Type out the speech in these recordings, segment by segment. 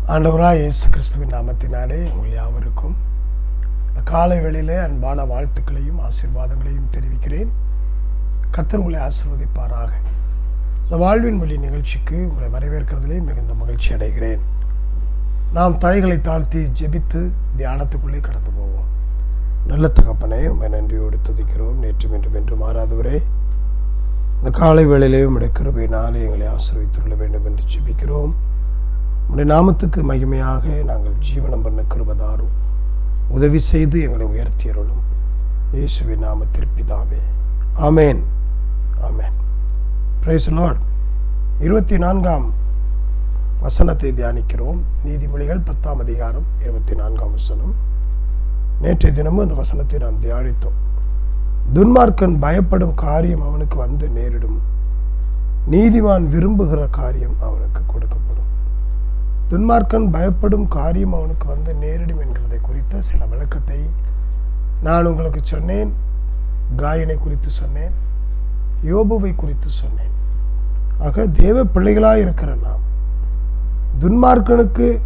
ஆண்டவராக இயேசு கிறிஸ்துவின் நாமத்தினாலே உங்கள் யாவருக்கும் இந்த காலை வேளையிலே அன்பான வாழ்த்துக்களையும் ஆசீர்வாதங்களையும் தெரிவிக்கிறேன் கர்த்தர் உங்களை ஆசீர்வதிப்பாராக இந்த வாழ்வின் வழி நிகழ்ச்சிக்கு உங்களை வரவேற்கிறதிலே மிகுந்த மகிழ்ச்சி அடைகிறேன் நாம் தலைகளை தாழ்த்தி ஜெபித்து தியானத்துக்குள்ளே கடந்து போவோம் நல்ல தகப்பனே உண்மை நன்றியோடு துதிக்கிறோம் நேற்று இன்றும் என்று மாறாதவரே இந்த காலை வேளையிலே உம்முடைய கிருபையினாலே எங்களை ஆசீர்வதித்துள்ள வேண்டும் என்று ஜெபிக்கிறோம் உம்முடைய நாமத்துக்கு மகிமையாக நாங்கள் ஜீவனம் பண்ண கிருபதாரும் உதவி செய்து எங்களை உயர்த்தியருளும் இயேசுவின் நாமத்தில் பிதாவே ஆமேன் ஆமேன் பிரைஸ் லார்ட் இருபத்தி நான்காம் வசனத்தை தியானிக்கிறோம் நீதிமொழிகள் பத்தாம் அதிகாரம் இருபத்தி நான்காம் வசனம் நேற்றைய தினமும் இந்த வசனத்தை நாம் தியானித்தோம் துன்மார்க்கன் பயப்படும் காரியம் அவனுக்கு வந்து நேரிடும் நீதிமான் விரும்புகிற காரியம் அவனுக்கு கொடுக்கப்படும் துன்மார்க்கன் பயப்படும் காரியம் அவனுக்கு வந்து நேரிடும் என்கிறதை குறித்த சில விளக்கத்தை நான் உங்களுக்கு சொன்னேன் காயனை குறித்து சொன்னேன் யோபுவை குறித்து சொன்னேன் ஆக தேவ பிள்ளைகளாக இருக்கிற நாம் துன்மார்க்கனுக்கு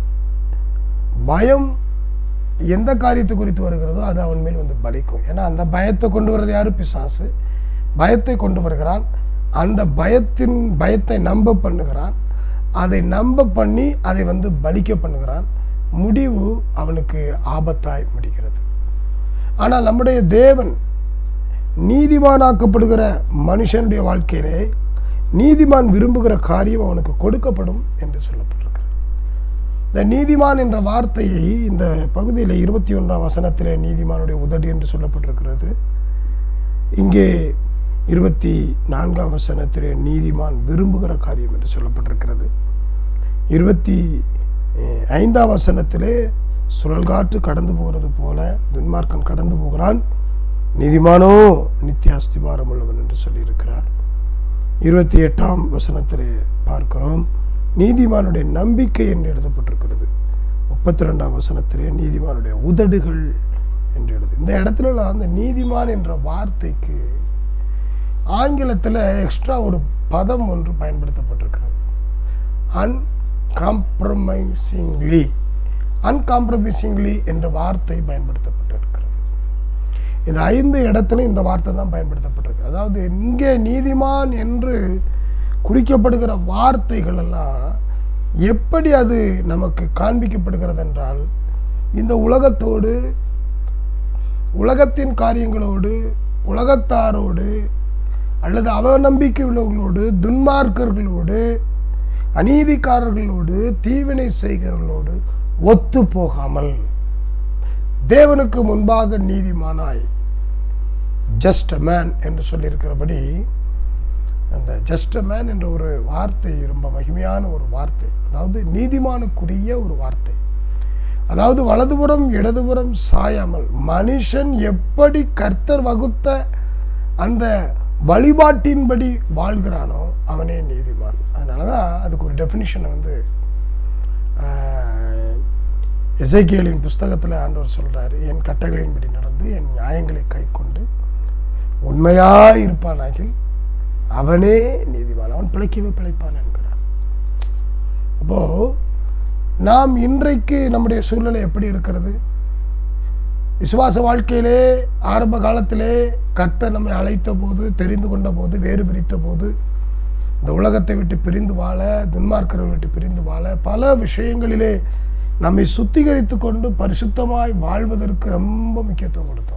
பயம் எந்த காரியத்தை குறித்து வருகிறதோ அது அவன் மேல் வந்து பலிக்கும் ஏன்னா அந்த பயத்தை கொண்டு வர்றது யாரு பிசாசு பயத்தை கொண்டு வருகிறான் அந்த பயத்தின் பயத்தை நம்ப பண்ணுகிறான் அதை நம்ப பண்ணி அதை வந்து பலிக்க பண்ணுகிறான் முடிவு அவனுக்கு ஆபத்தாய் முடிகிறது ஆனால் நம்முடைய தேவன் நீதிமானாக்கப்படுகிற மனுஷனுடைய வாழ்க்கையிலே நீதிமான் விரும்புகிற காரியம் அவனுக்கு கொடுக்கப்படும் என்று சொல்லப்பட்டிருக்கிறது இந்த நீதிமான் என்ற வார்த்தையை இந்த பகுதியில் இருபத்தி ஒன்றாம் வசனத்திலே நீதிமானுடைய உதடு என்று சொல்லப்பட்டிருக்கிறது இங்கே இருபத்தி நான்காம் வசனத்திலே நீதிமான் விரும்புகிற காரியம் என்று சொல்லப்பட்டிருக்கிறது இருபத்தி அஹ், ஐந்தாம் வசனத்திலே சுழல் காற்று கடந்து போகிறது போல துன்மார்க்கன் கடந்து போகிறான் நீதிமானோ நித்திய அஸ்திபாரம் உள்ளவன் என்று சொல்லியிருக்கிறார் இருபத்தி எட்டாம் வசனத்திலே பார்க்கிறோம் நீதிமானுடைய நம்பிக்கை என்று எழுதப்பட்டிருக்கிறது முப்பத்தி ரெண்டாம் வசனத்திலே நீதிமானுடைய உதடுகள் என்று எழுது இந்த இடத்துல அந்த நீதிமான் என்ற வார்த்தைக்கு ஆங்கிலத்தில் எக்ஸ்ட்ரா ஒரு பதம் ஒன்று பயன்படுத்தப்பட்டிருக்கிறது அன்காம்ப்ரமைசிங்லி அன்காம்ப்ரமைசிங்லி என்ற வார்த்தை பயன்படுத்தப்பட்டிருக்கிறது இந்த ஐந்து இடத்துல இந்த வார்த்தை தான் பயன்படுத்தப்பட்டிருக்கு அதாவது இங்கே நீதிமான் என்று குறிக்கப்படுகிற வார்த்தைகள் எல்லாம் எப்படி அது நமக்கு காண்பிக்கப்படுகிறது என்றால் இந்த உலகத்தோடு உலகத்தின் காரியங்களோடு உலகத்தாரோடு அல்லது அவநம்பிக்கை உள்ளவர்களோடு துன்மார்க்கர்களோடு அநீதிக்காரர்களோடு தீவினை செய்கிறவர்களோடு ஒத்து போகாமல் தேவனுக்கு முன்பாக நீதிமானாய் ஜஸ்ட் மேன் என்று சொல்லியிருக்கிறபடி அந்த ஜஸ்ட் மேன் என்ற ஒரு வார்த்தை ரொம்ப மகிமையான ஒரு வார்த்தை அதாவது நீதிமானுக்குரிய ஒரு வார்த்தை அதாவது வலதுபுறம் இடதுபுறம் சாயாமல் மனுஷன் எப்படி கர்த்தர் வகுத்த அந்த வழிபாட்டின்படி வாழ்கிறானோ அவனே நீதிமான் அதனால தான் அதுக்கு ஒரு டெஃபினிஷனை வந்து எசைக்கியலின் புஸ்தகத்தில் ஆண்டவர் சொல்கிறாரு என் கட்டளையின்படி நடந்து என் நியாயங்களை கை கொண்டு உண்மையாக இருப்பானாகில் அவனே நீதிமான் அவன் பிழைக்கவே பிழைப்பான் என்கிறார் அப்போது நாம் இன்றைக்கு நம்முடைய சூழ்நிலை எப்படி இருக்கிறது விசுவாச வாழ்க்கையிலே ஆரம்ப காலத்திலே கர்த்தர் நம்மை அழைத்த போது தெரிந்து கொண்ட போது வேறு பிரித்த போது இந்த உலகத்தை விட்டு பிரிந்து வாழ துன்மார்க்கரை விட்டு பிரிந்து வாழ பல விஷயங்களிலே நம்மை சுத்திகரித்து கொண்டு பரிசுத்தமாய் வாழ்வதற்கு ரொம்ப முக்கியத்துவம் கொடுத்தோம்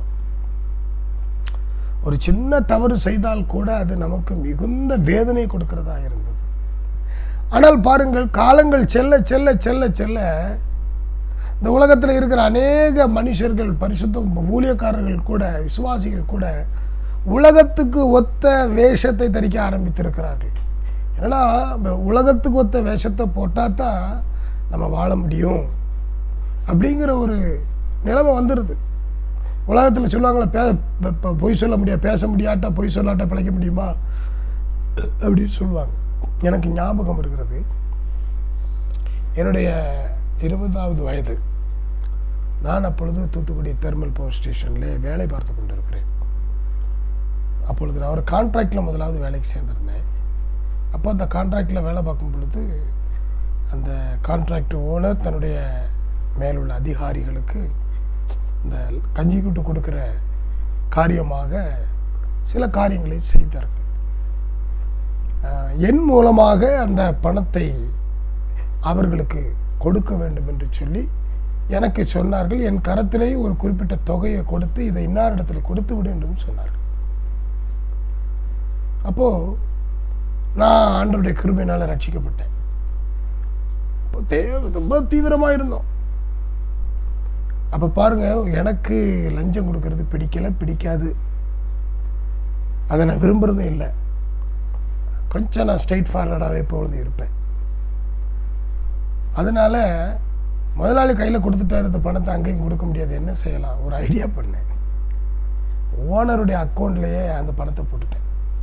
ஒரு சின்ன தவறு செய்தால் கூட அது நமக்கு மிகுந்த வேதனை கொடுக்கிறதா இருந்தது ஆனால் பாருங்கள் காலங்கள் செல்ல செல்ல செல்ல செல்ல இந்த உலகத்தில் இருக்கிற அநேக மனுஷர்கள் பரிசுத்த ஊழியக்காரர்கள் கூட விசுவாசிகள் கூட உலகத்துக்கு ஒத்த வேஷத்தை தரிக்க ஆரம்பித்திருக்கிறார்கள் ஏன்னா இந்த உலகத்துக்கு ஒத்த வேஷத்தை போட்டால் தான் நம்ம வாழ முடியும் அப்படிங்கிற ஒரு நிலைமை வந்துடுது உலகத்தில் சொல்லுவாங்களே பே ப- ப- பொய் சொல்ல முடியாது பேச முடியாட்டா பொய் சொல்லாட்டா பிழைக்க முடியுமா அப்படின்னு சொல்லுவாங்க எனக்கு ஞாபகம் இருக்கிறது என்னுடைய இருபதாவது வயது நான் அப்பொழுது தூத்துக்குடி தெர்மல் பவர் ஸ்டேஷனில் வேலை பார்த்து கொண்டிருக்கிறேன் அப்பொழுது நான் ஒரு கான்ட்ராக்டில் முதலாவது வேலைக்கு சேர்ந்திருந்தேன் அப்போ அந்த கான்ட்ராக்டில் வேலை பார்க்கும் பொழுது அந்த கான்ட்ராக்ட் ஓனர் தன்னுடைய மேலுள்ள அதிகாரிகளுக்கு இந்த கஞ்சி கூட்டு கொடுக்குற காரியமாக சில காரியங்களை செய்தார்கள் அஹ், என் மூலமாக அந்த பணத்தை அவர்களுக்கு கொடுக்க வேண்டும் என்று சொல்லி எனக்கு சொன்னார்கள் என் கரத்திலே ஒரு குறிப்பிட்ட தொகையை கொடுத்து இதை இன்னார் இடத்துல கொடுத்து விடு என்றும் சொன்னார்கள் அப்போது நான் ஆண்டவருடைய கிருபையினால் ரட்சிக்கப்பட்டேன் இப்போ தேவை ரொம்ப தீவிரமாக இருந்தோம் அப்போ பாருங்க எனக்கு லஞ்சம் கொடுக்கறது பிடிக்கல பிடிக்காது அதை நான் விரும்புகிறதும் இல்லை கொஞ்சம் நான் ஸ்ட்ரைட் ஃபார்வர்டாகவே எப்பொழுதும் இருப்பேன் அதனால் முதலாளி கையில் கொடுத்துட்டாரு இந்த பணத்தை அங்கேயும் கொடுக்க முடியாது என்ன செய்யலாம் ஒரு ஐடியா பண்ணேன் ஓனருடைய அக்கௌண்ட்லேயே அந்த பணத்தை போட்டுட்டேன்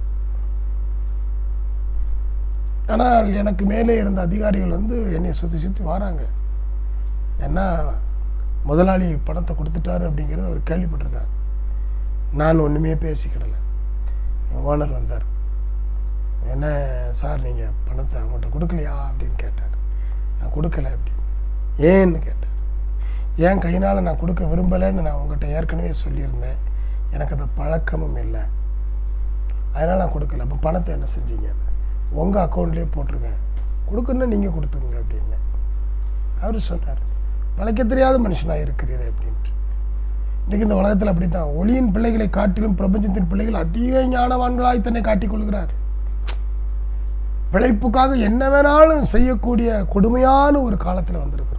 ஆனால் எனக்கு மேலே இருந்த அதிகாரிகள் வந்து என்னை சுற்றி சுற்றி வராங்க ஏன்னா முதலாளி பணத்தை கொடுத்துட்டாரு அப்படிங்கிறத அவர் கேள்விப்பட்டிருக்கார் நான் ஒன்றுமே பேசிக்கிடலை ஓனர் வந்தார் என்ன சார் நீங்கள் பணத்தை அவங்கள்ட்ட கொடுக்கலையா அப்படின்னு கேட்டார் நான் கொடுக்கல அப்படின்னு ஏன்னு கேட்டார் ஏன் கையினால் நான் கொடுக்க விரும்பலைன்னு நான் உங்கள்கிட்ட ஏற்கனவே சொல்லியிருந்தேன் எனக்கு அந்த பழக்கமும் இல்லை அதனால் நான் கொடுக்கல அப்போ பணத்தை என்ன செஞ்சீங்க உங்கள் அக்கௌண்ட்லேயே போட்டிருக்கேன் கொடுக்கணுன்னா நீங்கள் கொடுத்துங்க அப்படின்னு அவர் சொன்னார் பழைக்க தெரியாத மனுஷனாக இருக்கிறீரே அப்படின்ட்டு இன்றைக்கு இந்த உலகத்தில் அப்படி தான் ஒளியின் பிள்ளைகளை காட்டிலும் பிரபஞ்சத்தின் பிள்ளைகள் அதிக ஞானவான்களாய் தன்னை காட்டிக் கொள்கிறார் பிழைப்புக்காக என்ன வேணாலும் செய்யக்கூடிய கொடுமையான ஒரு காலத்தில் வந்திருக்கிறோம்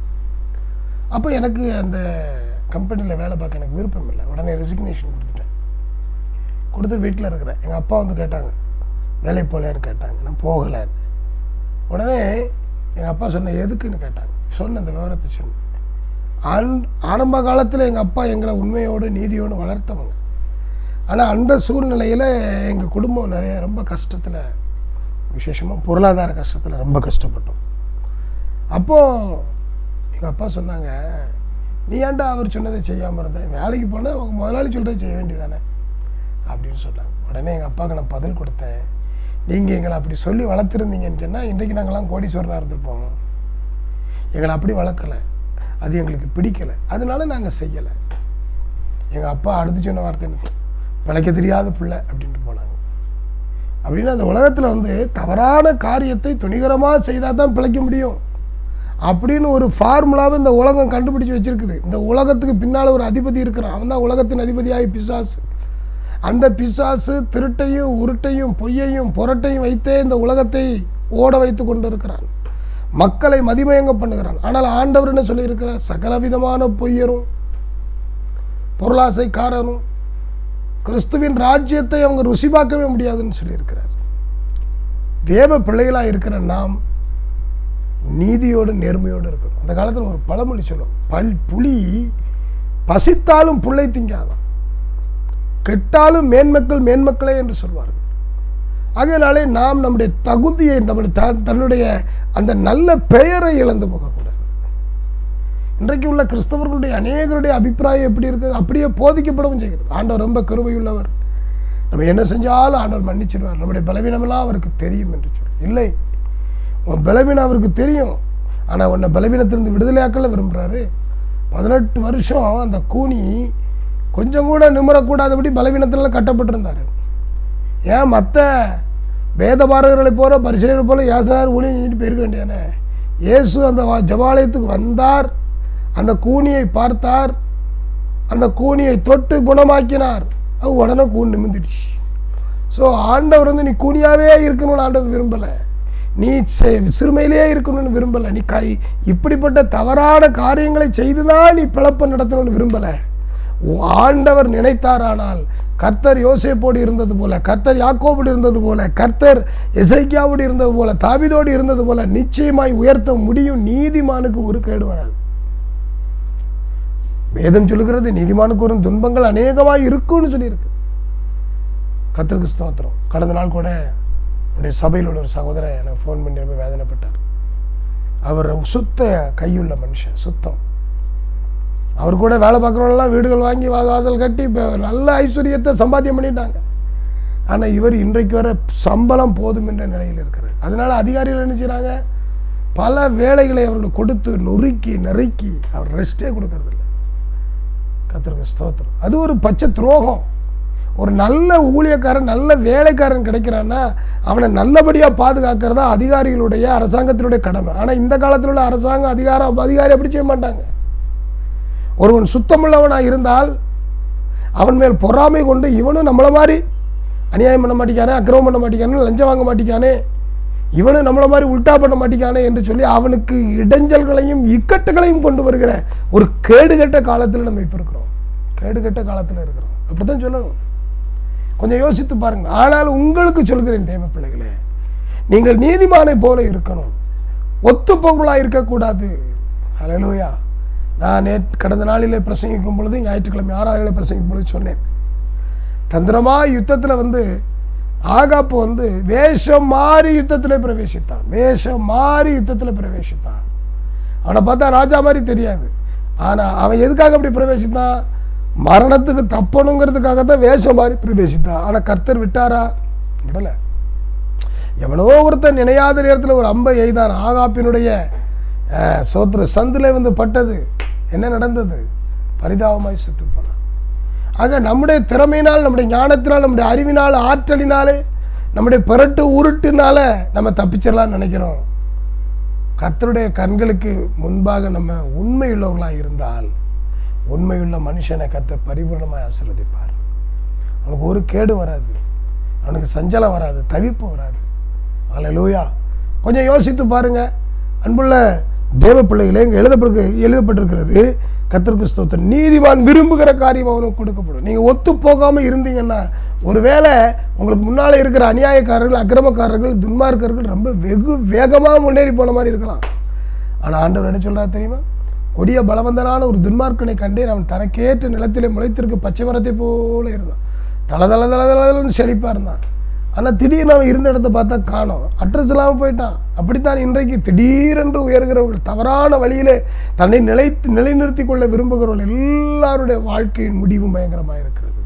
அப்போ எனக்கு அந்த கம்பெனியில் வேலை பார்க்க எனக்கு விருப்பம் இல்லை உடனே ரெசிக்னேஷன் கொடுத்துட்டேன் கொடுத்து வீட்டில் இருக்கிறேன் எங்கள் அப்பா வந்து கேட்டாங்க வேலை போகலையான்னு கேட்டாங்க நான் போகலைன்னு உடனே எங்கள் அப்பா சொன்ன எதுக்குன்னு கேட்டாங்க சொன்ன அந்த விவரத்தை சொன்னேன் ஆன் ஆரம்ப காலத்தில் எங்கள் அப்பா எங்களை உண்மையோடு நீதியோடு வளர்த்தவங்க ஆனால் அந்த சூழ்நிலையில் எங்கள் குடும்பம் நிறைய ரொம்ப கஷ்டத்தில் விசேஷமாக பொருளாதார கஷ்டத்தில் ரொம்ப கஷ்டப்பட்டோம் அப்போது எங்கள் அப்பா சொன்னாங்க நீ ஏன்டா அவர் சொன்னதை செய்யாமல் இருந்த வேலைக்கு போனால் அவங்க முதலாளி சொல்கிறத செய்ய வேண்டியதானே அப்படின்னு சொன்னாங்க உடனே எங்கள் அப்பாவுக்கு நான் பதில் கொடுத்தேன் நீங்கள் எங்களை அப்படி சொல்லி வளர்த்துருந்தீங்கன்னு சொன்னால் இன்றைக்கு நாங்களாம் கோடீஸ்வரனாக இருந்திருப்போம் எங்களை அப்படி வளர்க்கலை அது எங்களுக்கு பிடிக்கலை அதனால நாங்கள் செய்யலை எங்கள் அப்பா அடுத்து சொன்ன வார்த்தை என்ன? பிழைக்க தெரியாத பிள்ளை அப்படின்ட்டு போனாங்க அப்படின்னா அந்த உலகத்தில் வந்து தவறான காரியத்தை துணிகரமாக செய்தால் தான் பிழைக்க முடியும் அப்படின்னு ஒரு ஃபார்முலாவை இந்த உலகம் கண்டுபிடிச்சு வச்சிருக்குது இந்த உலகத்துக்கு பின்னால் ஒரு அதிபதி இருக்கிறான் அவன் தான் உலகத்தின் அதிபதியாகி பிசாசு அந்த பிசாசு திருட்டையும் உருட்டையும் பொய்யையும் புரட்டையும் வைத்தே இந்த உலகத்தை ஓட வைத்து கொண்டு இருக்கிறான் மக்களை மதிமயங்க பண்ணுகிறான் ஆனால் ஆண்டவர் என்ன சொல்லியிருக்கிறார் சகலவிதமான பொய்யரும் பொருளாசைக்காரரும் கிறிஸ்துவின் ராஜ்யத்தை அவங்க ருசி பார்க்கவே முடியாதுன்னு சொல்லியிருக்கிறார் தேவ பிள்ளைகளாக இருக்கிற நாம் நீதியோடு நேர்மையோடு இருக்கணும் அந்த காலத்தில் ஒரு பழமொழி சொல்லும் பல் புலி பசித்தாலும் புல்லை திங்காதான் கெட்டாலும் மேன்மக்கள் மேன்மக்களே என்று சொல்வார்கள் ஆகையினாலே நாம் நம்முடைய தகுதியை நம்முடைய த தன்னுடைய அந்த நல்ல பெயரை இழந்து போகக்கூடாது இன்றைக்கு உள்ள கிறிஸ்தவர்களுடைய அநேகருடைய அபிப்பிராயம் எப்படி இருக்குது அப்படியே போதிக்கப்படவும் செய்கிறது ஆண்டவர் ரொம்ப கருவையுள்ளவர் நம்ம என்ன செஞ்சாலும் ஆண்டவர் மன்னிச்சிருவார் நம்முடைய பலவீனமெல்லாம் அவருக்கு தெரியும் என்று சொல்லி இல்லை உன் பலவீனம் அவருக்கு தெரியும் ஆனால் உன்னை பலவீனத்திலிருந்து விடுதலையாக்கல விரும்புகிறாரு பதினெட்டு வருஷம் அந்த கூனி கொஞ்சம் கூட நிமிரக்கூடாதபடி பலவீனத்தில் கட்டப்பட்டிருந்தார் ஏன் மற்ற வேதபாரகர்களை போல பரிசெயரை போல யாசனார் ஊழியம் செஞ்சுட்டு போயிருக்க வேண்டியதானே இயேசு அந்த வா- ஜெபாலயத்துக்கு வந்தார் அந்த கூனியை பார்த்தார் அந்த கூனியை தொட்டு குணமாக்கினார் அது உடனே கூன் நிமிந்துடுச்சு ஸோ ஆண்டவர் வந்து நீ கூனியாவே இருக்கணும்னு ஆண்டவர் விரும்பலை நீ செ- சிறுமையிலே இருக்கணும்னு விரும்பலை நீ கை இப்படிப்பட்ட தவறான காரியங்களை செய்து தான் நீ பிழப்ப நடத்தணும்னு விரும்பலை உ- ஆண்டவர் நினைத்தாரானால் கர்த்தர் யோசேப்போடு இருந்தது போல கர்த்தர் யாக்கோபோடு இருந்தது போல கர்த்தர் எசைக்கியாவோடு இருந்தது போல தாவிதோடு இருந்தது போல நிச்சயமாய் உயர்த்த முடியும் நீதிமானுக்கு ஒரு கேடு வராது வேதம் சொல்லுகிறது நீதிமானுக்கு வரும் துன்பங்கள் அநேகமாக இருக்கும்னு சொல்லியிருக்கு கர்த்தருக்கு ஸ்தோத்திரம் கடந்த நாள் கூட என்னுடைய சபையில் உள்ள ஒரு சகோதரன் எனக்கு ஃபோன் பண்ணி ரொம்ப வேதனைப்பட்டார் அவர் சுத்த கையுள்ள மனுஷன் சுத்தம் அவர் கூட வேலை பார்க்குறவங்களாம் வீடுகள் வாங்கி வாகாதல் கட்டி இப்போ நல்ல ஐஸ்வர்யத்தை சம்பாத்தியம் பண்ணிட்டாங்க ஆனால் இவர் இன்றைக்கு வர சம்பளம் போதும் என்ற நிலையில் இருக்கிறார் அதனால அதிகாரிகள் என்ன செய்கிறாங்க பல வேலைகளை அவர்களுக்கு கொடுத்து நொறுக்கி நெருக்கி அவர் ரெஸ்டே கொடுக்கறதில்ல கத்திரிக்க ஸ்தோத்திரம் அது ஒரு பச்சை துரோகம் ஒரு நல்ல ஊழியக்காரன் நல்ல வேலைக்காரன் கிடைக்கிறான்னா அவனை நல்லபடியாக பாதுகாக்கிறதா அதிகாரிகளுடைய அரசாங்கத்தினுடைய கடமை ஆனால் இந்த காலத்தில் உள்ள அரசாங்கம் அதிகாரம் அதிகாரி அப்படி செய்ய மாட்டாங்க ஒருவன் சுத்தமுள்ளவனாக இருந்தால் அவன் மேல் பொறாமை கொண்டு இவனும் நம்மளை மாதிரி அநியாயம் பண்ண மாட்டேங்கானே அக்கிரமம் பண்ண மாட்டேங்கானே லஞ்சம் வாங்க மாட்டேங்கானே இவனும் நம்மளை மாதிரி உல்டா பண்ண மாட்டேங்கானே என்று சொல்லி அவனுக்கு இடைஞ்சல்களையும் இக்கட்டுகளையும் கொண்டு வருகிற ஒரு கேடுகெட்ட காலத்தில் நம்ம இப்போ இருக்கிறோம் கேடுகெட்ட காலத்தில் இருக்கிறோம் அப்படி தான் சொல்லணும் கொஞ்சம் யோசித்து பாருங்கள் ஆனால் உங்களுக்கு சொல்கிறேன் தேவ பிள்ளைகளே நீங்கள் நீதிமானை போல இருக்கணும் ஒத்துப்பொருளாக இருக்கக்கூடாது ஹalleluya நான் நேற்று கடந்த நாளிலே பிரசங்கிக்கும் பொழுது ஞாயிற்றுக்கிழமை ஆறாவது பிரசங்கிக்கும் பொழுது சொன்னேன் தந்திரமாக யுத்தத்தில் வந்து ஆகாப்பு வந்து வேஷம் மாறி யுத்தத்தில் பிரவேசித்தான் வேஷம் மாறி யுத்தத்தில் பிரவேசித்தான் அவனை பார்த்தா ராஜா மாதிரி தெரியாது ஆனால் அவன் எதுக்காக அப்படி பிரவேசித்தான் மரணத்துக்கு தப்பணுங்கிறதுக்காக தான் வேஷம் மாறி பிரவேசித்தான் ஆனால் கர்த்தர் விட்டாரா விடலை எவனோ ஒருத்தன் நினையாத நேரத்தில் ஒரு அம்பை எய்தான் ஆகாப்பினுடைய அஹ், சோத்திர சந்தில் வந்து பட்டது என்ன நடந்தது பரிதாபமாய் செத்து போனான் ஆக நம்முடைய திறமையினால் நம்முடைய ஞானத்தினால் நம்முடைய அறிவினால் ஆற்றலினாலே நம்முடைய பிறட்டு உருட்டுனால நம்ம தப்பிச்சிடலாம்னு நினைக்கிறோம் கர்த்தருடைய கண்களுக்கு முன்பாக நம்ம உண்மையுள்ளவர்களாக இருந்தால் உண்மையுள்ள மனுஷனை கர்த்தர் பரிபூர்ணமாக ஆசீர்வதிப்பார் அவனுக்கு ஒரு கேடு வராது அவனுக்கு சஞ்சலம் வராது தவிப்பு வராது அல்லேலூயா கொஞ்சம் யோசித்து பாருங்க அன்புள்ள தேவ பிள்ளைகளே இங்கே எழுதப்பட்டு எழுதப்பட்டிருக்கிறது கர்த்தருக்கு ஸ்தோத்திரம் நீதிமான் விரும்புகிற காரியம் அவனுக்கு கொடுக்கப்படும் நீங்கள் ஒத்து போகாமல் இருந்தீங்கன்னா ஒருவேளை உங்களுக்கு முன்னால் இருக்கிற அநியாயக்காரர்கள் அக்கிரமக்காரர்கள் துன்மார்க்கர்கள் ரொம்ப வெகு வேகமாக முன்னேறி போன மாதிரி இருக்கலாம் ஆனால் ஆண்டவர் என்ன சொல்றாரு தெரியுமா கொடிய பலவந்தனான ஒரு துன்மார்க்கனை கண்டேன் அவன் தனக்கேற்ற நிலத்திலே முளைத்திருக்க பச்சை மரத்தை போல இருந்தான் தல தல தல தலன்னு செழிப்பாக இருந்தான் ஆனால் திடீர்னு அவன் இருந்த இடத்த பார்த்தா காணோம் அட்ரஸ் இல்லாமல் போயிட்டான் அப்படித்தான் இன்றைக்கு திடீரென்று உயர்கிறவர்கள் தவறான வழியிலே தன்னை நிலைத்து நிலைநிறுத்தி கொள்ள விரும்புகிறவர்கள் எல்லாருடைய வாழ்க்கையின் முடிவும் பயங்கரமாக இருக்கிறது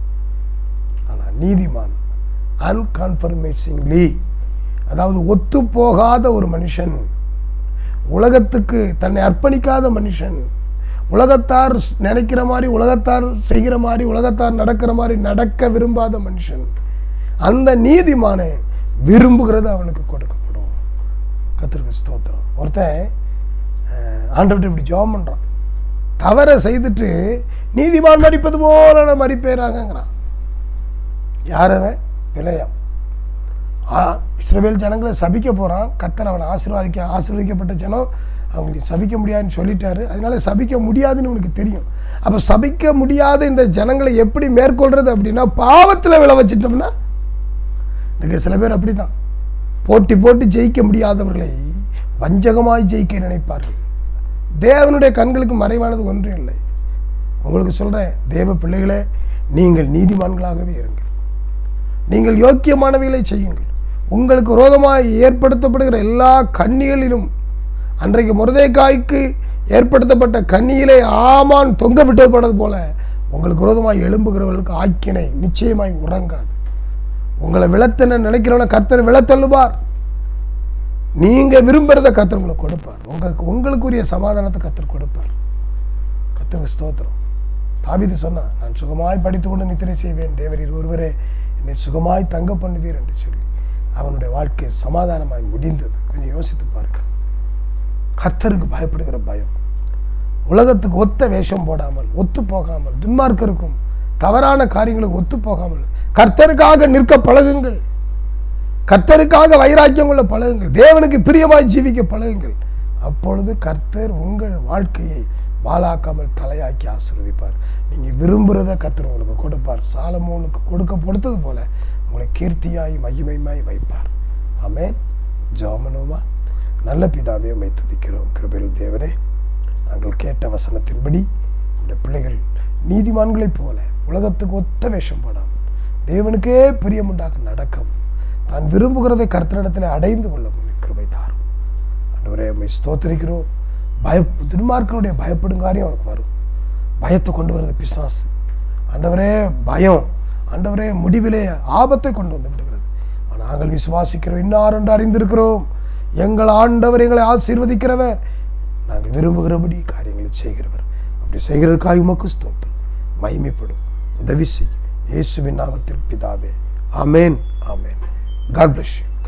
ஆனால் நீதிமான் அன்கான்ஃபர்மேசிங்லி அதாவது ஒத்து போகாத ஒரு மனுஷன் உலகத்துக்கு தன்னை அர்ப்பணிக்காத மனுஷன் உலகத்தார் நினைக்கிற மாதிரி உலகத்தார் செய்கிற மாதிரி உலகத்தார் நடக்கிற மாதிரி நடக்க விரும்பாத மனுஷன் அந்த நீதிமானை விரும்புகிறது அவனுக்கு கொடுக்கப்படும் கத்திரிக்க ஸ்தோத்திரம் ஒருத்தன் அஹ், ஆண்டவர்கிட்ட இப்படி ஜெபம் பண்ணுறான் தவறை செய்துட்டு நீதிமான் மறிப்பது போல நான் மறிப்பேறாங்கங்கிறான் யாரவன் பிழையாம் ஆ இஸ்ரவேல் ஜனங்களை சபிக்க போகிறான் கத்தர் அவனை ஆசீர்வாதிக்க ஆசீர்வதிக்கப்பட்ட ஜனம் அவங்களுக்கு சபிக்க முடியாதுன்னு சொல்லிட்டாரு அதனால சபிக்க முடியாதுன்னு உனக்கு தெரியும் அப்போ சபிக்க முடியாத இந்த ஜனங்களை எப்படி மேற்கொள்றது அப்படின்னா பாவத்தில் விழ வச்சிட்டோம்னா இன்னைக்கு சில பேர் அப்படி தான் போட்டி போட்டு ஜெயிக்க முடியாதவர்களை வஞ்சகமாய் ஜெயிக்க நினைப்பார்கள் தேவனுடைய கண்களுக்கு மறைவானது ஒன்றும் இல்லை உங்களுக்கு சொல்கிறேன் தேவ பிள்ளைகளே நீங்கள் நீதிமான்களாகவே இருங்கள் நீங்கள் யோக்கியமானவைகளை செய்யுங்கள் உங்களுக்கு விரோதமாக ஏற்படுத்தப்படுகிற எல்லா கண்ணிகளிலும் அன்றைக்கு முருதைக்காய்க்கு ஏற்படுத்தப்பட்ட கண்ணியிலே ஆமான் தொங்க விட்டப்பட்டது போல உங்களுக்கு விரோதமாக எழும்புகிறவர்களுக்கு ஆக்கினை நிச்சயமாய் உறங்காது உங்களை விளத்தன நினைக்கிறவன கர்த்தர் விளத்தள்ளுவார் நீங்கள் விரும்புகிறத கர்த்தர் உங்களுக்கு கொடுப்பார் உங்களுக்கு உங்களுக்குரிய சமாதானத்தை கர்த்தர் கொடுப்பார் கர்த்தருக்கு ஸ்தோத்திரம் தாவீது சொன்னான் நான் சுகமாய் படித்துக்கொண்டு நித்திரை செய்வேன் தேவரீர் ஒருவரே என்னை சுகமாய் தங்க பண்ணுவீர் என்று சொல்லி அவனுடைய வாழ்க்கை சமாதானமாய் முடிந்தது கொஞ்சம் யோசித்து பாருங்கள் கர்த்தருக்கு பயப்படுகிற பயம் உலகத்துக்கு ஒத்த வேஷம் போடாமல் ஒத்து போகாமல் துன்மார்க்கருக்கும் தவறான காரியங்களுக்கு ஒத்து போகாமல் கர்த்தருக்காக நிற்க பழகுங்கள் கர்த்தருக்காக வைராக்கியம் கொள்ள பழகுங்கள் தேவனுக்கு பிரியமாய் ஜீவிக்க பழகுங்கள் அப்பொழுது கர்த்தர் உங்கள் வாழ்க்கையை வாளாக்காமல் தலையாக்கி ஆசீர்வதிப்பார் நீங்கள் விரும்புகிறத கர்த்தர் உங்களுக்கு கொடுப்பார் சாலமோனுக்கு கொடுக்க கொடுத்தது போல உங்களை கீர்த்தியாய் மகிமைமாய் வைப்பார் ஆமென் ஜோமனோமா நல்ல பிதாவே உம்மை துதிக்கிறோம் கிருபையில் தேவனே நாங்கள் கேட்ட வசனத்தின்படி நம்முடைய பிள்ளைகள் நீதிமான்களைப் போல உலகத்துக்கு ஒத்த வேஷம் போடாமல் தேவனுக்கே பிரியமுண்டாக நடக்கவும் தான் விரும்புகிறதை கர்த்தரிடத்தில் அடைந்து கொள்ளவும் கிருபை தாரும் ஆண்டவரே உம்மை ஸ்தோத்திரிக்கிறோம் பய துன்மார்க்கனுடைய பயப்படும் காரியம் அவனுக்கு வரும் பயத்தை கொண்டு வர்றது பிசாசு ஆண்டவரே பயம் ஆண்டவரே முடிவிலே ஆபத்தை கொண்டு வந்து விடுகிறது ஆனால் நாங்கள் விசுவாசிக்கிறோம் இன்னார் என்று அறிந்திருக்கிறோம் எங்கள் ஆண்டவர் எங்களை ஆசீர்வதிக்கிறவர் நாங்கள் விரும்புகிறபடி காரியங்களை செய்கிறவர் அப்படி செய்கிறதுக்காக உமக்கு ஸ்தோத்திரம் மகிமைப்படும் உதவி செய்யும் இயேசுவின் நாமத்தில் பிதாவே ஆமேன் ஆமேன் காட் bless you